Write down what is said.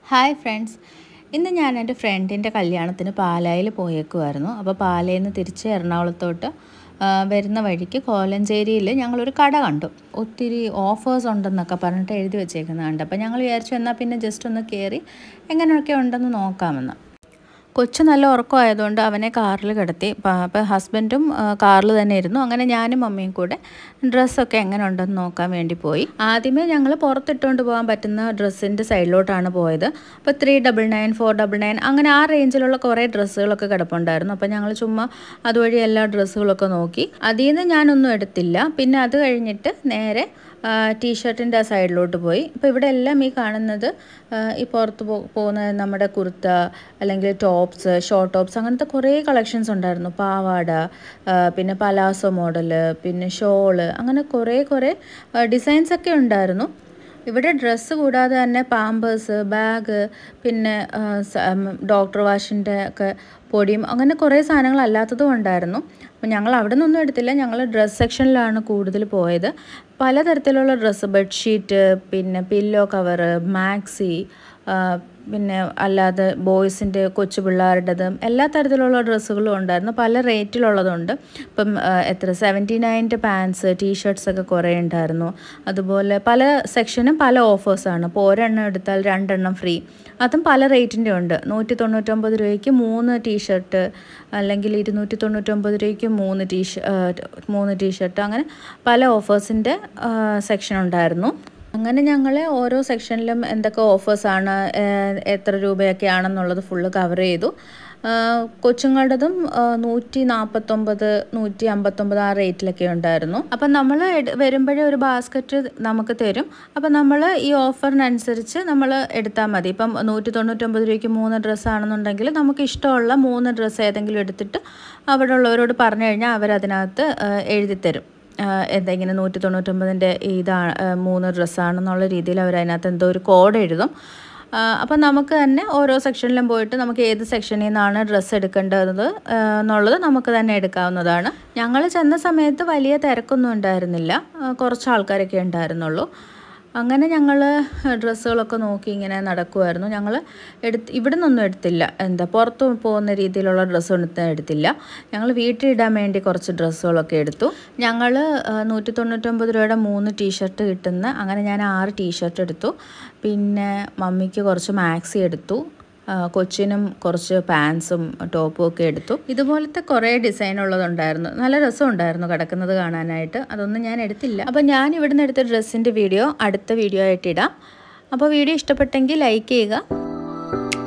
hi friends ഇന്ന് ഞാൻ എൻ്റെ ഫ്രണ്ടിൻ്റെ കല്യാണത്തിന് പാലായിൽ പോയേക്കുമായിരുന്നു അപ്പോൾ പാലയിൽ നിന്ന് തിരിച്ച് എറണാകുളത്തോട്ട് ആ, വരുന്ന വഴിക്ക് കോലഞ്ചേരിയിൽ ഞങ്ങളൊരു കട കണ്ടു ഒത്തിരി ഓഫേഴ്സ് ഉണ്ടെന്നൊക്കെ പറഞ്ഞിട്ട് എഴുതി വെച്ചേക്കുന്നത് കണ്ടു അപ്പോൾ ഞങ്ങൾ വിചാരിച്ചു എന്നാൽ പിന്നെ ജസ്റ്റ് ഒന്ന് കയറി എങ്ങനെയൊക്കെ ഉണ്ടെന്ന് നോക്കാമെന്ന് കൊച്ചു നല്ല ഉറക്കമായതുകൊണ്ട് അവനെ കാറിൽ കിടത്തി അപ്പോൾ ഹസ്ബൻഡും കാറിൽ തന്നെ ഇരുന്നു അങ്ങനെ ഞാനും മമ്മിയും കൂടെ ഡ്രസ്സൊക്കെ എങ്ങനെ ഉണ്ടെന്ന് നോക്കാൻ വേണ്ടി പോയി ആദ്യമേ ഞങ്ങൾ പുറത്തിട്ടുകൊണ്ട് പോകാൻ പറ്റുന്ന ഡ്രസ്സിൻ്റെ സൈഡിലോട്ടാണ് പോയത് അപ്പോൾ three double nine four double nine അങ്ങനെ ആ റേഞ്ചിലുള്ള കുറേ ഡ്രസ്സുകളൊക്കെ കിടപ്പുണ്ടായിരുന്നു അപ്പോൾ ഞങ്ങൾ ചുമ്മാ അതുവഴി എല്ലാ ഡ്രസ്സുകളൊക്കെ നോക്കി അതിൽ നിന്ന് ഞാനൊന്നും എടുത്തില്ല പിന്നെ അത് കഴിഞ്ഞിട്ട് നേരെ ടീഷർട്ടിൻ്റെ ആ സൈഡിലോട്ട് പോയി ഇപ്പോൾ ഇവിടെ എല്ലാം ഈ കാണുന്നത് ആ, ഈ പുറത്ത് പോ പോകുന്ന നമ്മുടെ കുർത്ത അല്ലെങ്കിൽ ടോപ്സ് ഷോർട്ട് ടോപ്സ് അങ്ങനത്തെ കുറേ കളക്ഷൻസ് ഉണ്ടായിരുന്നു പാവാട ആ, പിന്നെ പലാസോ മോഡല് പിന്നെ ഷോള് അങ്ങനെ കുറേ കുറേ ഡിസൈൻസ് ഒക്കെ ഉണ്ടായിരുന്നു ഇവിടെ ഡ്രസ്സ് കൂടാതെ തന്നെ പാമ്പേഴ്സ് ബാഗ് പിന്നെ ആ, സ- ഉം, ഡോക്ടർ വാഷിൻ്റെ ഒക്കെ പൊടിയും അങ്ങനെ കുറേ സാധനങ്ങൾ അല്ലാത്തതും ഉണ്ടായിരുന്നു അപ്പോൾ ഞങ്ങൾ അവിടെ നിന്നൊന്നും എടുത്തില്ല ഞങ്ങൾ ഡ്രസ്സ് സെക്ഷനിലാണ് കൂടുതൽ പോയത് പലതരത്തിലുള്ള ഡ്രസ്സ് ബെഡ്ഷീറ്റ് പിന്നെ പില്ലോ കവറ് മാക്സി ആ, പിന്നെ അല്ലാതെ ബോയ്സിൻ്റെ കൊച്ചു പിള്ളേരുടേതും എല്ലാ തരത്തിലുള്ള ഡ്രസ്സുകളും ഉണ്ടായിരുന്നു പല റേറ്റിലുള്ളതുണ്ട് ഇപ്പം ആ, എത്ര സെവൻറ്റി നയൻ്റെ പാൻസ് ടീഷർട്ട്സ് ഒക്കെ കുറേ ഉണ്ടായിരുന്നു അതുപോലെ പല സെക്ഷനും പല ഓഫേഴ്സാണ് ഇപ്പോൾ ഒരെണ്ണം എടുത്താൽ രണ്ടെണ്ണം ഫ്രീ അതും പല റേറ്റിൻ്റെ ഉണ്ട് നൂറ്റി തൊണ്ണൂറ്റൊമ്പത് രൂപയ്ക്ക് മൂന്ന് ടീഷർട്ട് അല്ലെങ്കിൽ ഇരുന്നൂറ്റി തൊണ്ണൂറ്റൊമ്പത് രൂപയ്ക്ക് മൂന്ന് ടീഷ മൂന്ന് ടീഷർട്ട് അങ്ങനെ പല ഓഫേഴ്സിൻ്റെ സെക്ഷൻ ഉണ്ടായിരുന്നു അങ്ങനെ ഞങ്ങൾ ഓരോ സെക്ഷനിലും എന്തൊക്കെ ഓഫേഴ്സാണ് എത്ര രൂപയൊക്കെയാണെന്നുള്ളത് ഫുള്ള് കവർ ചെയ്തു ആ, കൊച്ചുങ്ങളുടേതും ആ, നൂറ്റി നാൽപ്പത്തൊമ്പത് നൂറ്റി അമ്പത്തൊമ്പത് ആ റേറ്റിലൊക്കെ ഉണ്ടായിരുന്നു അപ്പം നമ്മൾ വരുമ്പോഴേ ഒരു ബാസ്ക്കറ്റ് നമുക്ക് തരും അപ്പം നമ്മൾ ഈ ഓഫറിനനുസരിച്ച് നമ്മൾ എടുത്താൽ മതി ഇപ്പം നൂറ്റി തൊണ്ണൂറ്റൊമ്പത് രൂപയ്ക്ക് മൂന്ന് ഡ്രസ്സാണെന്നുണ്ടെങ്കിൽ നമുക്ക് ഇഷ്ടമുള്ള മൂന്ന് ഡ്രസ്സ് ഏതെങ്കിലും എടുത്തിട്ട് അവിടെ ഉള്ളവരോട് പറഞ്ഞു കഴിഞ്ഞാൽ അവരതിനകത്ത് ആ, എഴുതി തരും എന്തെങ്കിലും നൂറ്റി തൊണ്ണൂറ്റൊമ്പതിൻ്റെ ഇതാണ് മൂന്ന് ഡ്രസ്സാണെന്നുള്ള രീതിയിൽ അവർ അതിനകത്ത് എന്തോ ഒരു കോഡ് എഴുതും അപ്പം നമുക്ക് തന്നെ ഓരോ സെക്ഷനിലും പോയിട്ട് നമുക്ക് ഏത് സെക്ഷനിൽ നിന്നാണ് ഡ്രസ്സ് എടുക്കേണ്ടത് ആ, എന്നുള്ളത് നമുക്ക് തന്നെ എടുക്കാവുന്നതാണ് ഞങ്ങൾ ചെന്ന സമയത്ത് വലിയ തിരക്കൊന്നും ഉണ്ടായിരുന്നില്ല ആ, കുറച്ച് ആൾക്കാരൊക്കെ ഉണ്ടായിരുന്നുള്ളൂ അങ്ങനെ ഞങ്ങൾ ഡ്രസ്സുകളൊക്കെ നോക്കി ഇങ്ങനെ നടക്കുമായിരുന്നു ഞങ്ങൾ എടുത്ത് ഇവിടെ നിന്നൊന്നും എടുത്തില്ല എന്താ പുറത്ത് പോകുന്ന രീതിയിലുള്ള ഡ്രസ്സൊന്നും എടുത്തില്ല ഞങ്ങൾ വീട്ടിലിടാൻ വേണ്ടി കുറച്ച് ഡ്രസ്സുകളൊക്കെ എടുത്തു ഞങ്ങൾ നൂറ്റി തൊണ്ണൂറ്റൊമ്പത് രൂപയുടെ മൂന്ന് ടീഷർട്ട് കിട്ടുന്ന അങ്ങനെ ഞാൻ ആറ് ടീഷർട്ട് എടുത്തു പിന്നെ മമ്മിക്ക് കുറച്ച് മാക്സി എടുത്തു ആ, കൊച്ചിനും കുറച്ച് പാൻസും ടോപ്പും ഒക്കെ എടുത്തു ഇതുപോലത്തെ കുറേ ഡിസൈൻ ഉള്ളതുണ്ടായിരുന്നു നല്ല രസമുണ്ടായിരുന്നു കിടക്കുന്നത് കാണാനായിട്ട് അതൊന്നും ഞാൻ എടുത്തില്ല അപ്പോൾ ഞാൻ ഇവിടുന്ന് എടുത്ത ഡ്രസ്സിൻ്റെ വീഡിയോ അടുത്ത വീഡിയോ ആയിട്ട് ഇടാം അപ്പോൾ വീഡിയോ ഇഷ്ടപ്പെട്ടെങ്കിൽ ലൈക്ക് ചെയ്യുക